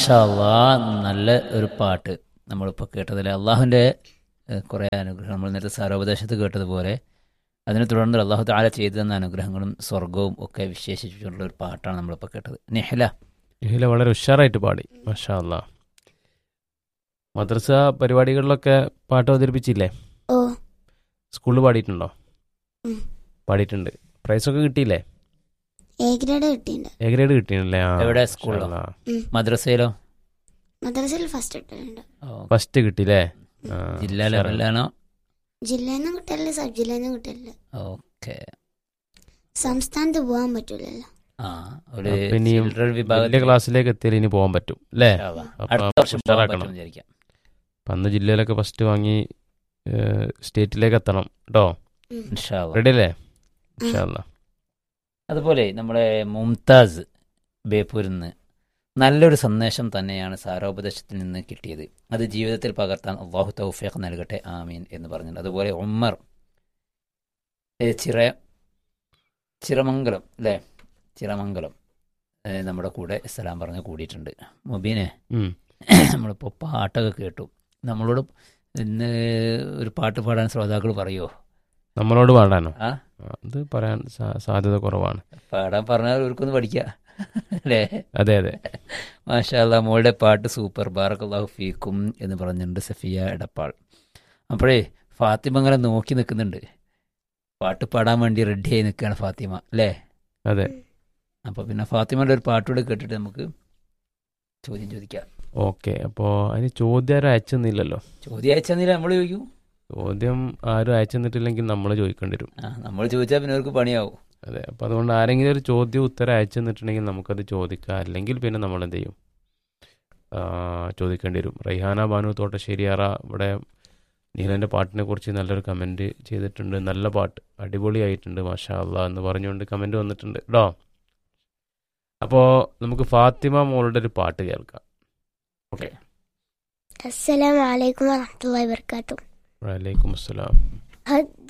മാഷാ അല്ലാ, നല്ല ഒരു പാട്ട് നമ്മളിപ്പോൾ കേട്ടതിൽ അള്ളാഹുവിൻ്റെ കുറേ അനുഗ്രഹം നമ്മൾ നേരത്തെ സാരോപദേശത്ത് കേട്ടതുപോലെ അതിനെ തുടർന്ന് അള്ളാഹു താല ചെയ്തു തന്ന അനുഗ്രഹങ്ങളും സ്വർഗവും ഒക്കെ വിശേഷിച്ചിട്ടുള്ള ഒരു പാട്ടാണ് നമ്മളിപ്പോൾ കേട്ടത് നെഹ്ല ഇഹില വളരെ ഉഷാറായിട്ട് പാടി മാഷാ അല്ലാ മദ്രസ പരിപാടികളിലൊക്കെ പാട്ട് അവതരിപ്പിച്ചില്ലേ ഓ സ്കൂളിൽ പാടിയിട്ടുണ്ടോ ഉം. പാടിയിട്ടുണ്ട് പ്രൈസൊക്കെ കിട്ടിയില്ലേ എ ഗ്രേഡ് കിട്ടിയിട്ടുണ്ട് എ ഗ്രേഡ് കിട്ടിയില്ലേ ആ എവിടെ മാഷാ സ്കൂളിലോ? അല്ലാ. മദ്രസയിലോ മദ്രസയിൽ ഫസ്റ്റ് ഇട്ടിട്ടുണ്ട് ഓ, ഫസ്റ്റ് കിട്ടിയില്ലേ ആ, ജില്ലാ ഉഷാറാണ്. ലെവലിലാണോ ജില്ലയിൽ നിന്നും കിട്ടലില്ല സബ് ജില്ലയിൽ നിന്നും കിട്ടലില്ല ഓക്കെ സംസ്ഥാനത്ത് പോകാൻ പറ്റൂലല്ലോ ആ ഒരു അപ്പൊ ഇനിയും ചിൽഡ്രൻ വലിയ വിഭാഗത്തിൽ ക്ലാസ്സിലേക്ക് എത്തിയാൽ ഇനി പോകാൻ പറ്റും അല്ലേ ഇൻഷാ അല്ലാ. അപ്പൊ അടുത്ത വർഷം പോകാൻ ഉഷാറാക്കണം. പറ്റുമെന്ന് വിചാരിക്കാം അപ്പൊ അന്ന് ജില്ലയിലൊക്കെ ഫസ്റ്റ് വാങ്ങി ഏഹ്, സ്റ്റേറ്റിലേക്ക് എത്തണം കേട്ടോ ഉം. ഇൻഷാ അല്ലാ. റെഡി അല്ലേ ഇൻഷാല്ല അതുപോലെ നമ്മുടെ മുംതാസ് ബേപ്പൂരിൽ നിന്ന് നല്ലൊരു സന്ദേശം തന്നെയാണ് സാരോപദേശത്തിൽ നിന്ന് കിട്ടിയത് അത് ജീവിതത്തിൽ പകർത്താൻ അള്ളാഹു തൗഫീഖ് നൽകട്ടെ ആമീൻ എന്ന് പറഞ്ഞിട്ടുണ്ട് അതുപോലെ ഉമ്മർ ഏ, ചിറ ചിറമംഗലം അല്ലേ ചിറമംഗലം ഏ, നമ്മുടെ കൂടെ സലാം പറഞ്ഞ് കൂടിയിട്ടുണ്ട് മുബീനെ നമ്മളിപ്പോൾ പാട്ടൊക്കെ കേട്ടു നമ്മളോട് ഇന്ന് ഒരു പാട്ട് പാടാൻ ശ്രോതാക്കൾ പറയുമോ നമ്മളോട് പാടാനോ ആ അത് പറയാൻ സാ- സാധ്യത കുറവാണ് പാടാൻ പറഞ്ഞാൽ അവർക്കൊന്ന് പഠിക്കുക അല്ലേ അതെ അതെ മാഷാല്ല മോളുടെ പാട്ട് സൂപ്പർ ബാറക്കല്ലാഹു ഫീക്കും എന്ന് പറഞ്ഞിട്ടുണ്ട് സഫിയ എടപ്പാൾ അപ്പോഴേ ഫാത്തിമ അങ്ങനെ നോക്കി നിൽക്കുന്നുണ്ട് പാട്ട് പാടാൻ വേണ്ടി റെഡിയായി നിൽക്കുകയാണ് ഫാത്തിമ അല്ലേ അതെ അപ്പോൾ പിന്നെ ഫാത്തിമയുടെ ഒരു പാട്ടുകൂടെ കേട്ടിട്ട് നമുക്ക് ചോദ്യം ചോദിക്കാം ഓക്കെ അപ്പോൾ അതിന് ചോദ്യം ആരും അയച്ചെന്നില്ലല്ലോ ചോദ്യം അയച്ചെന്നില്ല നമ്മൾ ചോദിക്കും ചോദ്യം ആരും അയച്ചെന്നിട്ടില്ലെങ്കിൽ നമ്മൾ ചോദിക്കേണ്ടി വരും ആ നമ്മൾ ചോദിച്ചാൽ പിന്നെ അവർക്ക് പണിയാവും അതെ അപ്പോൾ അതുകൊണ്ട് ആരെങ്കിലും ഒരു ചോദ്യം ഉത്തരം അയച്ചെന്നിട്ടുണ്ടെങ്കിൽ നമുക്കത് ചോദിക്കാം അല്ലെങ്കിൽ പിന്നെ നമ്മൾ എന്ത് ചെയ്യും ആ, ചോദിക്കേണ്ടി വരും റൈഹാന ബാനു തോട്ടശ്ശേരിയാറ ഇവിടെ നീലൻ്റെ പാട്ടിനെ കുറിച്ച് നല്ലൊരു കമൻറ്റ് ചെയ്തിട്ടുണ്ട് നല്ല പാട്ട് അടിപൊളിയായിട്ടുണ്ട് മാഷാ അള്ളാ എന്ന് പറഞ്ഞുകൊണ്ട് കമൻറ്റ് വന്നിട്ടുണ്ട് കേട്ടോ അപ്പോൾ നമുക്ക് ഫാത്തിമ മോളുടെ ഒരു പാട്ട് കേൾക്കാം അസ്സലാമു അലൈക്കും വറഹ്മത്തുള്ളാഹി വബർക്കാത്തു വലൈക്കും അസ്സലാം ഹജ്ജ്